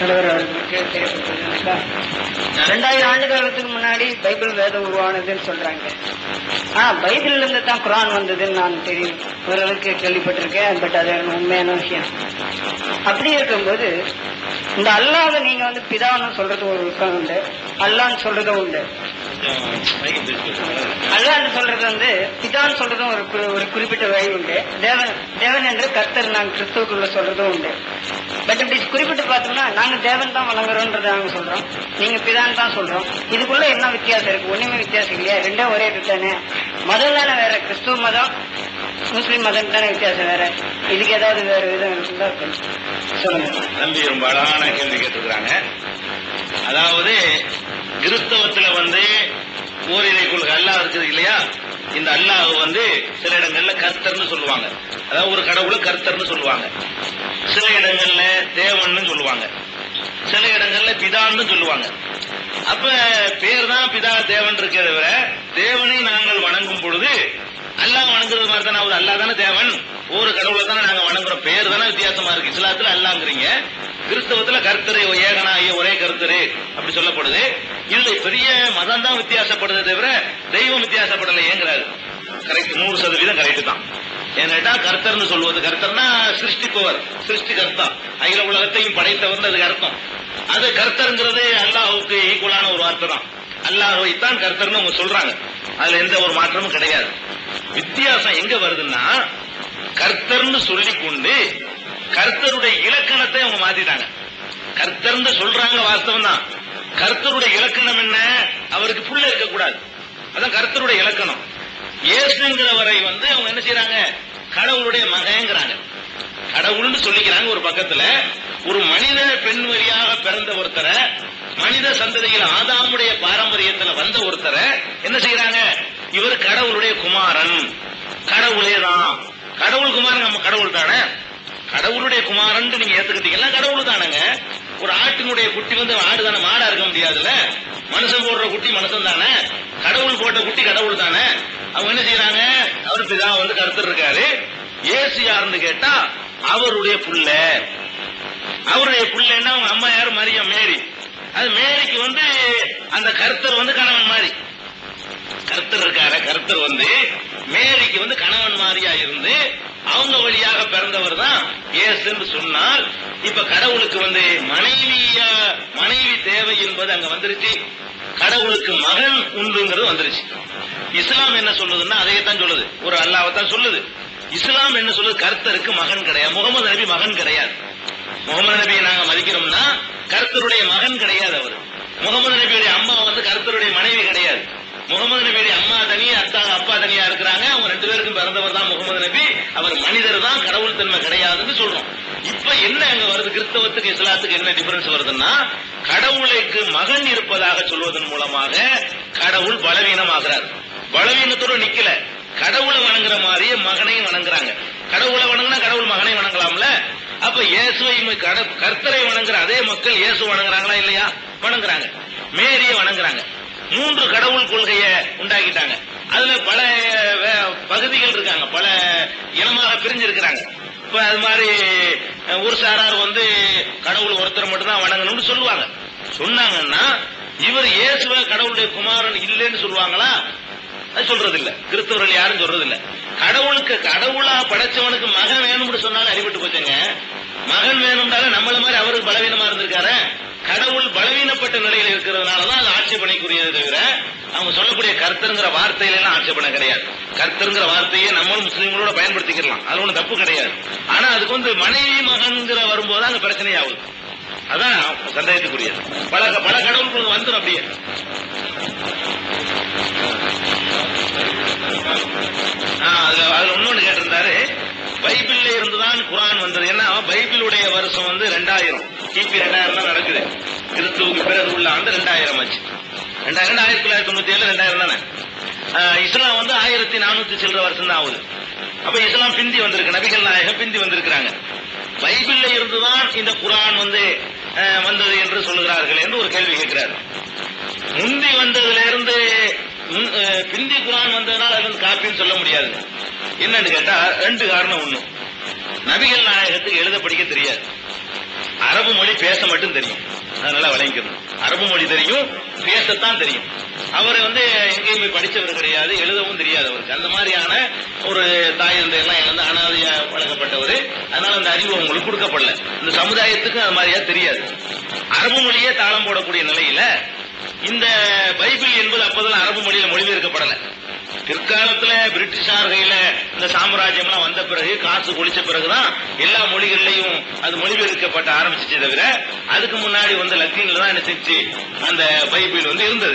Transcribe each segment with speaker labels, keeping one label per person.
Speaker 1: தலைவர் அவர்களுக்கு தெரியப்படுத்துறதுக்கா ரெண்டாயிரம் ஆண்டு காலத்துக்கு முன்னாடி பைபிள் வேதம் உருவானதுன்னு சொல்றாங்க ஆ பைபிள்ல இருந்து தான் குரான் வந்ததுன்னு நான் தெரியும் ஓரளவுக்கு கேள்விப்பட்டிருக்கேன் பட் அது எனக்கு உண்மையான விஷயம் அப்படி இருக்கும்போது இந்த அல்லாத நீங்க வந்து பிதான்னு சொல்றது ஒரு விஷயம் உண்டு அல்லான்னு சொல்றதும் உண்டு அல்லான்னு சொல்றது வந்து பிதான்னு சொல்றதும் ஒரு குறி- ஒரு குறிப்பிட்ட வழி உண்டு தேவன் தேவன் என்று கர்த்தர் நாங்க கிறிஸ்துவுக்குள்ள சொல்றதும் உண்டு பட் இப்படி குறிப்பிட்டு பார்த்தோம்னா நாங்க தேவன் தான் வழங்குறோன்றத நாங்க சொல்றோம் நீங்க பிதான் தான் சொல்றோம் இதுக்குள்ள என்ன வித்தியாசம் இருக்கு ஒண்ணுமே வித்தியாசம் இல்லையா ரெண்டும் ஒரே தானே மதம் தானே வேற கிறிஸ்துவ மதம் முஸ்லிம் மதம் தானே வித்தியாசம் வேற இதுக்கு ஏதாவது வேற விதம் இருக்குதா சொல்லுங்க
Speaker 2: தம்பி ரொம்ப அழகான கேள்வி கேட்டிருக்கிறாங்க அதாவது கிறிஸ்தவத்துல வந்து ஓரிரை கொள்கை அல்லாஹ் இருக்குது இல்லையா இந்த அல்லாஹ் வந்து சில இடங்கள்ல கர்த்தர்னு சொல்லுவாங்க அதாவது ஒரு கடவுளை கர்த்தர்னு சொல்லுவாங்க சில இடங்கள்ல தேவன்னு சொல்லுவாங்க சில இடங்கள்ல பிதான்னு சொல்லுவாங்க அப்ப பேர் தான் பிதா தேவன் இருக்கிறத விட தேவனை நாங்கள் வணங்கும் பொழுது அல்லாஹ் வணங்குறது மாதிரி தானே ஆகுது அல்லாஹ் தானே தேவன் ஒரு கடவுளை தானே நாங்க வணங்குறோம் பேர் தானே வித்தியாசமா இருக்கு இஸ்லாத்துல அல்லாங்கிறீங்க கிறிஸ்தவத்துல கர்த்தரு ஏகனாகிய ஒரே கர்த்தரு அப்படி சொல்லப்படுது இல்லை பெரிய மதம் தான் வித்தியாசப்படுதே தவிர தெய்வம் வித்தியாசப்படலை ஏங்கிறாரு கரெக்ட் நூறு சதவீதம் கரெக்ட் தான் ஏன்னா கர்த்தர்னு சொல்வது கர்த்தர்னா சிருஷ்டிப்பவர் சிருஷ்டி கர்த்தா அகில உலகத்தையும் படைத்தவர் அதுக்கு அர்த்தம் அது கர்த்தருங்கிறது அல்லாஹுக்கு ஈக்குவலான ஒரு வார்த்தை தான் அல்லாஹை தான் கர்த்தர்னு அவங்க சொல்றாங்க அதுல எந்த ஒரு மாற்றமும் கிடையாது வித்தியாசம் எங்க வருதுன்னா கர்த்தர்னு சொல்லிக் கொண்டு கர்த்தருடைய இலக்கணத்தை அவங்க மாத்திட்டாங்க கர்த்தர்னு சொல்றாங்க வாஸ்தவம் தான் கர்த்தருடைய இலக்கணம் என்ன அவருக்கு புள்ள இருக்கக்கூடாது அதான் கர்த்தருடைய இலக்கணம் இயேசுங்கிறவரை வந்து அவங்க என்ன செய்யறாங்க கடவுளுடைய மகங்கிறாங்க கடவுள்னு சொல்லிக்கிறாங்க ஒரு பக்கத்துல ஒரு மனித பெண் வழியாக பிறந்த ஒருத்தரை மனித சந்ததியில் ஆதாமுடைய பாரம்பரியத்துல வந்த ஒருத்தரை என்ன செய்யறாங்க இவர் கடவுளுடைய குமாரன் கடவுளே தான் கடவுள் குமாரன் நம்ம கடவுள் தானே கடவுளுடைய குமாரன் நீங்க ஏத்துக்கிட்டீங்கன்னா கடவுள் தானேங்க ஒரு ஆட்டினுடைய குட்டி வந்து ஆடு தானே மாடா இருக்க முடியாதுல்ல மனுஷன் போடுற குட்டி மனுஷன் தானே கடவுள் போட்ட குட்டி கடவுள் தானே அவங்க என்ன செய்யறாங்க அவர் பிதா வந்து கருத்து இருக்காரு ஏசு யாருன்னு கேட்டா அவருடைய புள்ள அவருடைய புள்ளன்னா அவங்க அம்மா யாரு மரியம் மேரி அது மேரிக்கு வந்து அந்த கர்த்தர் வந்து கணவன் மாதிரி கர்த்தர் இருக்கார கர்த்தர் வந்து மேரிக்கு வந்து கணவன் மாதிரியா இருந்து அவங்க வழியாக பிறந்தவர் தான் இயேசுன்னு சொன்னால் இப்ப கடவுளுக்கு வந்து மனைவியா மனைவி தேவை என்பது அங்க வந்துருச்சு கடவுளுக்கு மகன் உண்டுங்கிறது வந்துருச்சு இஸ்லாம் என்ன சொல்லுதுன்னா அதையே தான் சொல்லுது ஒரு அல்லாவை தான் சொல்லுது இஸ்லாம் என்ன சொல்லுது கர்த்தருக்கு மகன் கிடையாது முகமது நபி மகன் கிடையாது முகமது நபியை நாங்க மதிக்கிறோம்னா கர்த்தருடைய மகன் கிடையாது அவர் முகமது நபியுடைய அம்மா வந்து கர்த்தருடைய மனைவி கிடையாது முகமது நபியுடைய அம்மா தனியா அத்தா அப்பா தனியா இருக்கிறாங்க அவங்க ரெண்டு பேருக்கும் பிறந்தவர் தான் முகமது நபி அவர் மனிதர் தான் கடவுள் தன்மை கிடையாதுன்னு சொல்றோம் இப்ப என்ன அங்க வருது கிறிஸ்தவத்துக்கு இஸ்லாத்துக்கு என்ன டிஃபரன்ஸ் வருதுன்னா கடவுளுக்கு மகன் இருப்பதாக சொல்வதன் மூலமாக கடவுள் பலவீனமாகிறார் பலவீனத்தோட நிக்கல கடவுளை வணங்குற மாதிரியே மகனையும் வணங்குறாங்க கடவுளை வணங்குனா கடவுள் மகனை வணங்கலாம்ல அப்ப இயேசுவை கட- கர்த்தரை வணங்குற அதே மக்கள் இயேசு வணங்குறாங்களா இல்லையா வணங்குறாங்க மேரிய வணங்குறாங்க மூன்று கடவுள் கொள்கையை உண்டாக்கிட்டாங்க அதுல பல வே- பகுதிகள் இருக்காங்க பல இனமாக பிரிஞ்சிருக்கிறாங்க இப்ப அது மாதிரி அஹ், ஒரு சாரார் வந்து கடவுள் ஒருத்தர் மட்டும் தான் வணங்கணும்னு சொல்லுவாங்க சொன்னாங்கன்னா இவர் இயேசுவ கடவுளுடைய குமாரன் இல்லைன்னு சொல்லுவாங்களா அது சொல்றது இல்ல கிறிஸ்தவர்கள் யாரும் சொல்றது இல்ல கடவுளுக்கு கடவுளா படைச்சவனுக்கு மகன் வேணும்னு சொன்னாலும் அடிபட்டு போச்சுங்க மகன் வேணும்னால நம்மள மாதிரி அவருக்கு பலவீனமா இருந்திருக்காரு கடவுள் பலவீனப்பட்ட நிலையில் இருக்கிறதுனாலதான் அது ஆட்சேபனைக்குரியது தவிர அவங்க சொல்லக்கூடிய கர்த்தருங்கிற வார்த்தையில எல்லாம் ஆட்சேபனை கிடையாது கர்த்தருங்கிற வார்த்தையை நம்மளும் முஸ்லீம்களோட பயன்படுத்திக்கலாம் அது ஒண்ணும் தப்பு கிடையாது ஆனா அதுக்கு வந்து மனைவி மகன்கிற வரும்போது அங்க பிரச்சனையாகுது அதான் சந்தேகத்துக்குரியது பல பல கடவுள்களுக்கு வந்துடும் அப்படியே ஆ, அதுல அதுல இன்னொன்னு கேட்டிருந்தாரு பைபிள்ல இருந்துதான் குரான் வந்தது ஏன்னா பைபிளுடைய வருஷம் வந்து ரெண்டாயிரம் கிபி ரெண்டாயிரம் தான் நடக்குது கிறிஸ்துவுக்கு பிறகு உள்ள ஆண்டு ரெண்டாயிரம் ஆச்சு ரெண்டாயிரம் ஆயிரத்தி தொள்ளாயிரத்தி தொண்ணூத்தி ஏழு ரெண்டாயிரம் தானே ஆ, இஸ்லாம் வந்து ஆயிரத்தி நானூத்தி சில்லற வருஷம் தான் ஆகுது அப்ப இஸ்லாம் பிந்தி வந்திருக்கு நபிகள் நாயகம் பிந்தி வந்திருக்கிறாங்க பைபிள்ல இருந்துதான் இந்த குரான் வந்து ஆ, வந்தது என்று சொல்லுகிறார்கள் என்று ஒரு கேள்வி கேட்கிறாரு முந்தி வந்ததுல இருந்து முன்- அஹ், பிந்தி குரான் வந்ததுனால அது வந்து காப்பின்னு சொல்ல முடியாது என்னன்னு கேட்டா ரெண்டு காரணம் ஒண்ணு நபிகள் நாயகத்துக்கு எழுத படிக்க தெரியாது அரபு மொழி பேச மட்டும் தெரியும் அதனால விளங்கிக்கணும் அரபு மொழி தெரியும் பேசத்தான் தெரியும் அவர் வந்து எங்கேயுமே படிச்சவர் கிடையாது எழுதவும் தெரியாது அவருக்கு அந்த மாதிரியான ஒரு தாய் தந்தை எல்லாம் இழந்து அனாதையா வளர்க்கப்பட்டவர் அதனால அந்த அறிவு அவங்களுக்கு கொடுக்கப்படல இந்த சமுதாயத்துக்கு அது மாதிரியா தெரியாது அரபு மொழியே தாளம் போடக்கூடிய நிலையில இந்த பைபிள் என்பது அப்போதெல்லாம் அரபு மொழியில மொழிபெயர்க்கப்படல பிற்காலத்துல பிரிட்டிஷார் கையில இந்த சாம்ராஜ்யம் எல்லாம் வந்த பிறகு காசு குளிச்ச பிறகுதான் எல்லா மொழிகள்லயும் அது மொழிபெயர்க்கப்பட்ட ஆரம்பிச்சுச்சே தவிர அதுக்கு முன்னாடி வந்து லத்தீன்ல தான் என்ன செஞ்சு அந்த பைபிள் வந்து இருந்தது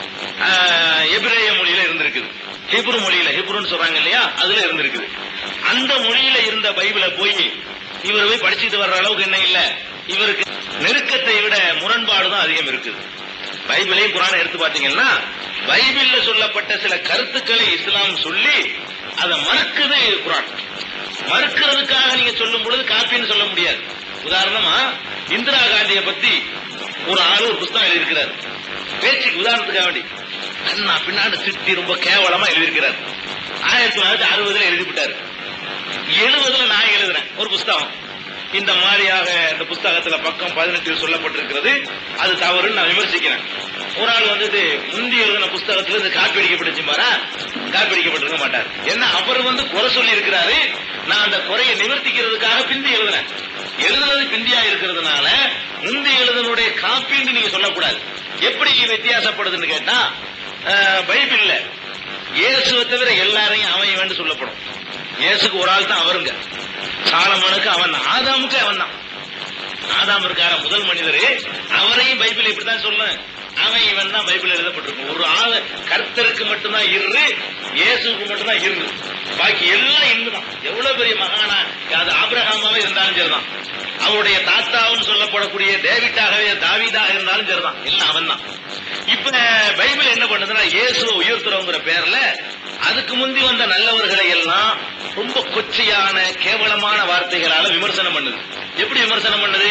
Speaker 2: ஆஹ், எபிரேய மொழியில இருந்திருக்குது ஹிப்ரு மொழியில ஹிப்ருன்னு சொல்றாங்க இல்லையா அதுல இருந்திருக்குது அந்த மொழியில இருந்த பைபிளை போய் இவர் போய் படிச்சுட்டு வர்ற அளவுக்கு என்ன இல்ல இவருக்கு நெருக்கத்தை விட முரண்பாடு தான் அதிகம் இருக்குது பைபிளையும் குரானை எடுத்து பாத்தீங்கன்னா பைபிள்ல சொல்லப்பட்ட சில கருத்துக்களை இஸ்லாம் சொல்லி அதை மறுக்குது குரான் மறுக்கிறதுக்காக நீங்க சொல்லும் பொழுது காப்பின்னு சொல்ல முடியாது உதாரணமா இந்திரா காந்தியை பத்தி ஒரு ஆளு ஒரு புஸ்தகம் எழுதியிருக்கிறார் பேச்சுக்கு உதாரணத்துக்காக வேண்டி அண்ணா பின்னாடி திட்டி ரொம்ப கேவலமா எழுதியிருக்கிறார் ஆயிரத்தி தொள்ளாயிரத்தி அறுபதுல எழுதிவிட்டாரு எழுபதுல நான் எழுதுறேன் ஒரு புஸ்தகம் இந்த மாதிரியாக இந்த புஸ்தகத்துல பக்கம் பதினெட்டில் சொல்லப்பட்டிருக்கிறது அது தவறுன்னு நான் விமர்சிக்கிறேன் ஒரு ஆள் வந்துட்டு முந்தி எழுதின புஸ்தகத்துல இந்த காப்பி அடிக்கப்பட்டுச்சு பாரா காப்பி அடிக்கப்பட்டிருக்க மாட்டார் என்ன அவர் வந்து குறை சொல்லி இருக்கிறாரு நான் அந்த குறையை நிவர்த்திக்கிறதுக்காக பிந்தி எழுதுறேன் எழுதுனது பிந்தியா இருக்கிறதுனால முந்தி எழுதனுடைய காப்பின்னு நீங்க சொல்லக்கூடாது எப்படி வித்தியாசப்படுதுன்னு கேட்டா அஹ், பைபிள்ல இயேசுவை தவிர எல்லாரையும் அவன் இவன் சொல்லப்படும் இயேசுக்கு ஒரு ஆள் தான் அவருங்க சாலமனுக்கு அவன் தான். ஆதாமுக்கு அவன் தான் ஆதாம் இருக்கார முதல் மனிதரு அவரையும் பைபிள் இப்படித்தான் சொல்லும் அவன் இவன் தான் பைபிள் எழுதப்பட்டிருக்கும் ஒரு ஆள் கர்த்தருக்கு மட்டும்தான் இரு இயேசுக்கு மட்டும்தான் இரு பாக்கி எல்லாம் இந்துதான் எவ்வளவு பெரிய மகானா அது ஆபிரகாமாவே இருந்தாலும் சரிதான் அவருடைய தாத்தாவுன்னு சொல்லப்படக்கூடிய டேவிட்டாகவே தாவீதாக இருந்தாலும் சரிதான் எல்லாம் அவன் தான் இப்ப பைபிள் என்ன பண்ணுதுன்னா இயேசுவை உயர்த்துறவங்கிற பேர்ல அதுக்கு முந்தி வந்த நல்லவர்களை எல்லாம் ரொம்ப கொச்சையான கேவலமான வார்த்தைகளால விமர்சனம் பண்ணுது எப்படி விமர்சனம் பண்ணுது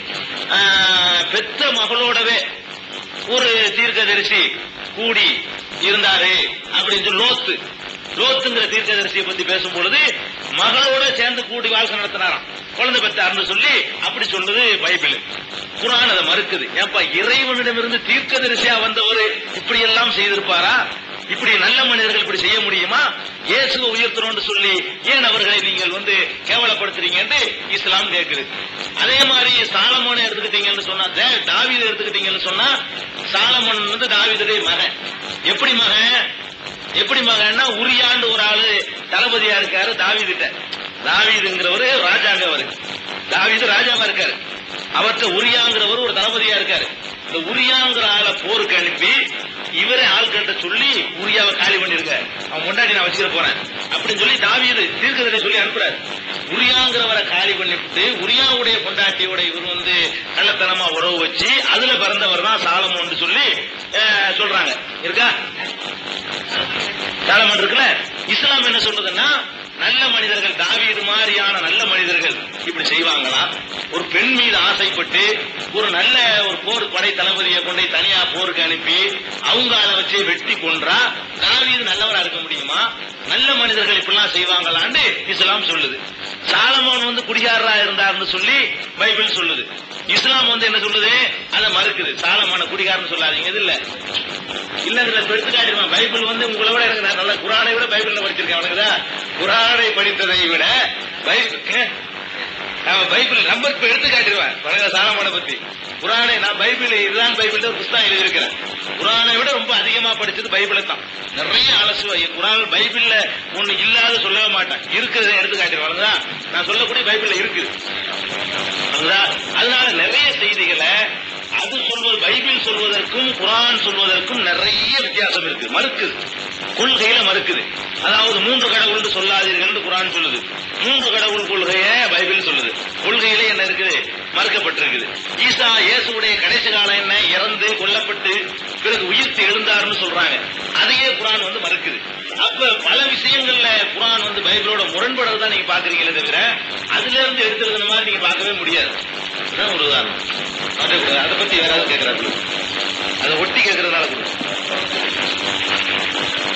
Speaker 2: ஆஹ், பெத்த மகளோடவே ஒரு தீர்க்கதரிசி கூடி இருந்தாரு அப்படின்னு சொல்லி லோத்து லோத்துங்கிற தீர்க்கதரிசியை பத்தி பேசும் பொழுது மகளோட சேர்ந்து கூடி வாழ்க்கை நடத்தினாராம் குழந்தை பெற்றாருன்னு சொல்லி அப்படி சொல்லுது பைபிள் குரான் அதை மறுக்குது ஏப்பா இறைவனிடமிருந்து தீர்க்கதரிசியா வந்தவர் இப்படி எல்லாம் செய்திருப்பாரா இப்படி நல்ல மனிதர்கள் இப்படி செய்ய முடியுமா இயேசுவை உயர்த்தணும்னு சொல்லி ஏன் அவர்களை நீங்கள் வந்து கேவலப்படுத்துறீங்கன்னு இஸ்லாம் கேக்குது அதே மாதிரி சாலமோனை எடுத்துக்கிட்டீங்கன்னு சொன்னா தே- தாவீதை எடுத்துக்கிட்டீங்கன்னு சொன்னா சாலமோன் வந்து தாவீதுடைய மகன் எப்படி மகன் எப்படி மகன்னா உரியாண்டு ஒரு ஆளு தளபதியா இருக்காரு தாவீதுட்ட தாவீதுங்கிறவரு ராஜாங்க அவரு தாவீது ராஜாவா இருக்காரு அவர்கிட்ட உரியாங்கிறவர் ஒரு தளபதியா இருக்காரு இந்த உரியாங்கிற ஆளை போருக்கு அனுப்பி இவரே ஆள்கிட்ட சொல்லி உரியாவை காலி பண்ணிருங்க அவன் முன்னாடி நான் வச்சுக்க போறேன் அப்படின்னு சொல்லி தாவீது தீர்க்கதரை சொல்லி அனுப்புறாரு உரியாங்கிறவரை காலி பண்ணிவிட்டு உரியாவுடைய பொண்டாட்டியோட இவர் வந்து கள்ளத்தனமா உறவு வச்சு அதுல பிறந்தவர் தான் சாலமோன்னு சொல்லி அஹ், சொல்றாங்க இருக்கா சாலமன் இருக்குல்ல இஸ்லாம் என்ன சொல்றதுன்னா நல்ல மனிதர்கள் தாவீது மாதிரியான நல்ல மனிதர்கள் இப்படி செய்வாங்களா ஒரு பெண் மீது ஆசைப்பட்டு ஒரு நல்ல ஒரு போர் படை தளபதியை கொண்டு போய் தனியா போருக்கு அனுப்பி அவங்க அதை வச்சு வெட்டி கொன்றா தாவீது நல்லவரா இருக்க முடியுமா நல்ல மனிதர்கள் இப்படிலாம் செய்வாங்களான்னு இஸ்லாம் சொல்லுது சாலமோன் வந்து குடிகாரரா இருந்தார்னு சொல்லி பைபிள் சொல்லுது இஸ்லாம் வந்து என்ன சொல்லுது அதை மறுக்குது சாலமான குடிகாரன்னு சொல்லாதீங்க இது இல்ல இல்லங்கிற எடுத்துக்காட்டிருவான் பைபிள் வந்து உங்களை விட எனக்கு நான் நல்ல குரானை விட பைபிள்ல படிச்சிருக்கேன் அவனுக்குதா குரானை படித்ததை விட பைபிள் அவன் பைபிள் நம்பர் இப்ப எடுத்து காட்டிடுவேன் பழக சாலமான பத்தி குரானை நான் பைபிள் இதுதான் பைபிள் ஒரு புஸ்தகம் எழுதியிருக்கிறேன் குரானை விட ரொம்ப அதிகமா படிச்சது பைபிளை தான் நிறைய அலசுவா குரான் பைபிள்ல ஒண்ணு இல்லாத சொல்லவே மாட்டேன் இருக்கிறத எடுத்து காட்டிடுவாங்க நான் சொல்லக்கூடிய பைபிள்ல இருக்குது அதுதான் அதனால நிறைய செய்திகளை அது சொல்வது பைபிள் சொல்வதற்கும் குரான் சொல்வதற்கும் நிறைய வித்தியாசம் இருக்கு மறுக்குது கொள்கையில மறுக்குது அதாவது மூன்று கடவுள்னு சொல்லாதீர்கள் குரான் சொல்லுது மூன்று கடவுள் கொள்கைய பைபிள் சொல்லுது கொள்கையில என்ன இருக்குது மறுக்கப்பட்டிருக்குது ஈசா இயேசுடைய கடைசி காலம் என்ன இறந்து கொல்லப்பட்டு பிறகு உயிர்த்து எழுந்தாருன்னு சொல்றாங்க அதையே குரான் வந்து மறுக்குது அப்ப பல விஷயங்கள்ல குரான் வந்து பைபிளோட முரண்படுறதா நீங்க பாக்குறீங்களே தவிர அதுல இருந்து எடுத்துருந்த மாதிரி நீங்க பார்க்கவே முடியாது இதுதான் ஒரு உதாரணம் அதை கொடுங்க. அதை பத்தி யாராவது கேட்கறாங்க அதை ஒட்டி கேட்கறதுனால கொடுங்க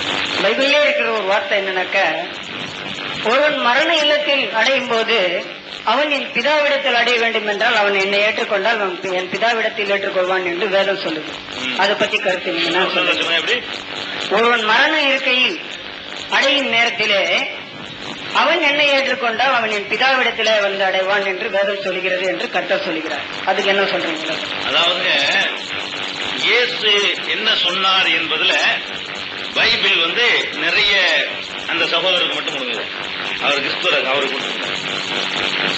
Speaker 1: பைபிள்லே இருக்கிற ஒரு வார்த்தை என்னன்னாக்க ஒருவன் மரண இல்லத்தில் அடையும் போது அவன் என் பிதாவிடத்தில் அடைய வேண்டும் என்றால் அவன் என்னை ஏற்றுக்கொண்டால் அவன் பி- என் பிதாவிடத்தில் ஏற்றுக்கொள்வான் என்று வேதம் சொல்லுது
Speaker 2: ம்.
Speaker 1: அதை பத்தி கருத்து நீங்க என்ன
Speaker 2: சொல்ல
Speaker 1: சொல்லுங்க
Speaker 2: சொல்லுங்க எப்படி
Speaker 1: ஒருவன் மரண இருக்கையில் அடையும் நேரத்திலே அவன் என்னை ஏற்றுக்கொண்டால் அவன் என் பிதாவிடத்திலே வந்து அடைவான் என்று வேதம் சொல்கிறது என்று கர்த்தர் சொல்கிறார் அதுக்கு என்ன சொல்றீங்க
Speaker 2: அதாவதுங்க இயேசு என்ன சொன்னார் என்பதுல பைபிள் வந்து நிறைய அந்த சகோதரருக்கு மட்டும் கொடுங்க அவர் கிறிஸ்துவர் அவருக்கு கொடுத்துருங்க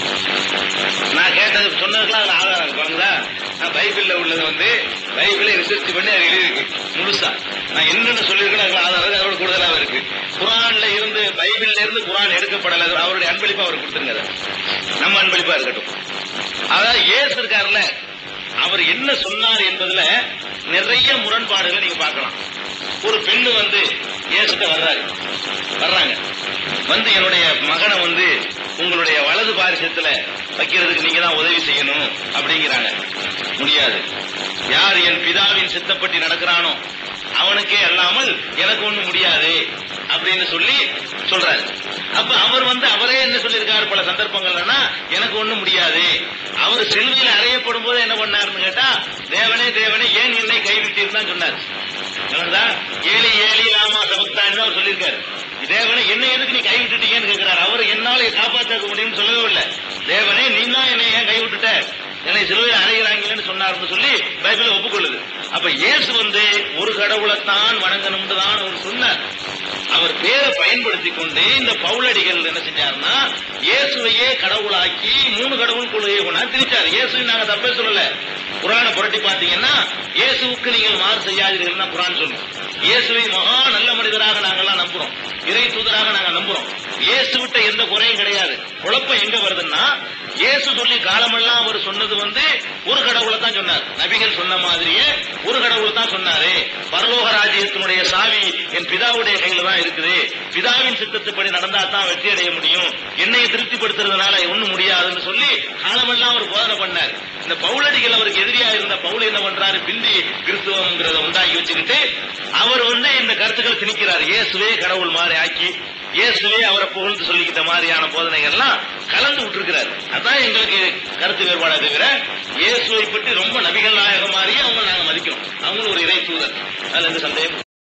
Speaker 2: நான் கேட்டது சொன்னதுக்கெல்லாம் அதுல ஆதாரம் இருக்கு பாருங்களா நான் பைபிள்ல உள்ளது வந்து பைபிளை ரிசர்ச் பண்ணி அது எழுதியிருக்கு முழுசா நான் என்னென்ன சொல்லியிருக்கேன் அதுல ஆதாரம் இருக்கு, அதோட கூடுதலாக இருக்கு குரான்ல இருந்து பைபிள்ல இருந்து குரான் எடுக்கப்படல அது அவருடைய அன்பளிப்பா அவர் கொடுத்துருங்க அதை. நம்ம அன்பளிப்பா இருக்கட்டும் அதாவது இயேசு இருக்காருல்ல அவர் என்ன சொன்னார் என்பதுல நிறைய முரண்பாடுகளை நீங்க பார்க்கலாம் ஒரு பெண்ணு வந்து இயேசுட்ட வர்றாரு வர்றாங்க வந்து என்னுடைய மகனை வந்து உங்களுடைய வலது பாரிசத்துல வைக்கிறதுக்கு நீங்க தான் உதவி செய்யணும் அப்படிங்கிறாங்க முடியாது யார் என் பிதாவின் சித்தப்படி நடக்கிறானோ அவனுக்கே அல்லாமல் எனக்கு ஒண்ணும் முடியாது அப்படின்னு சொல்லி சொல்றாரு அப்ப அவர் வந்து அவரே என்ன சொல்லியிருக்காரு பல சந்தர்ப்பங்கள்லன்னா எனக்கு ஒண்ணும் முடியாது அவர் செல்வியில அறையப்படும் போது என்ன பண்ணாருன்னு கேட்டா தேவனே தேவனே ஏன் என்னை கைவிட்டீர் தான் சொன்னார் விளங்குதா? ஏலி ஏலி லாமா சபக்தான்னு அவர் சொல்லியிருக்காரு தேவனே என்ன எதுக்கு நீ கைவிட்டுட்டீங்கன்னு கேட்கிறாரு அவர் என்னால காப்பாற்ற முடியும்னு சொல்லவே இல்லை தேவனே நீ தான் என்னை ஏன் கைவிட்டுட்ட என்னை சிலுவையில் அறைகிறாங்களேன்னு சொன்னார்னு சொல்லி பைபிள் ஒப்புக்கொள்ளுது அப்ப இயேசு வந்து ஒரு கடவுளைத்தான் வணங்கணும்னு தான் அவர் சொன்னார் அவர் பேரை பயன்படுத்தி கொண்டு இந்த பவுலடிகள் என்ன செஞ்சாருன்னா இயேசுவையே கடவுளாக்கி மூணு கடவுள் கொள்கையை கொண்டா திரிச்சார் இயேசுவை நாங்க தப்பே சொல்லல குரானை புரட்டி பாத்தீங்கன்னா இயேசுவுக்கு நீங்கள் மாறு செய்யாதீர்கள் தான் குரான் சொல்லும் இயேசுவை மகா நல்ல மனிதராக நாங்கெல்லாம் நம்புறோம் இறை தூதராக நாங்க நம்புறோம் இயேசுவிட்ட எந்த குறையும் கிடையாது குழப்பம் எங்க வருதுன்னா இயேசு சொல்லி காலமெல்லாம் அவர் சொன்னது வந்து ஒரு கடவுளை தான் சொன்னார் நபிகள் சொன்ன மாதிரியே ஒரு கடவுளை தான் சொன்னாரு பரலோக ராஜ்யத்தினுடைய சாவி என் பிதாவுடைய கையில தான் இருக்குது பிதாவின் சித்தத்துப்படி நடந்தா தான் வெற்றி அடைய முடியும் என்னை திருப்திப்படுத்துறதுனால ஒண்ணும் முடியாதுன்னு சொல்லி காலமெல்லாம் அவர் போதனை பண்ணார் இந்த பவுலடிகள் அவருக்கு எதிரியா இருந்த பவுல் என்ன பண்றாரு பிந்தி கிறிஸ்துவம்ங்கிறத உண்டாக்கி வச்சுக்கிட்டு அவர் வந்து இந்த கருத்துக்களை திணிக்கிறார் இயேசுவே கடவுள் மாதிரி ஆக்கி இயேசுவே அவரை புகழ்ந்து சொல்லிக்கிட்ட மாதிரியான போதனைகள்லாம் கலந்து விட்டுருக்கிறார் அதான் எங்களுக்கு கருத்து வேறுபாடா தவிர இயேசுவை பற்றி ரொம்ப நபிகள் நாயகம் மாதிரியே அவங்க நாங்க மதிக்கிறோம் அவங்களும் ஒரு இறை தூதர் அதுல எந்த சந்தேகம்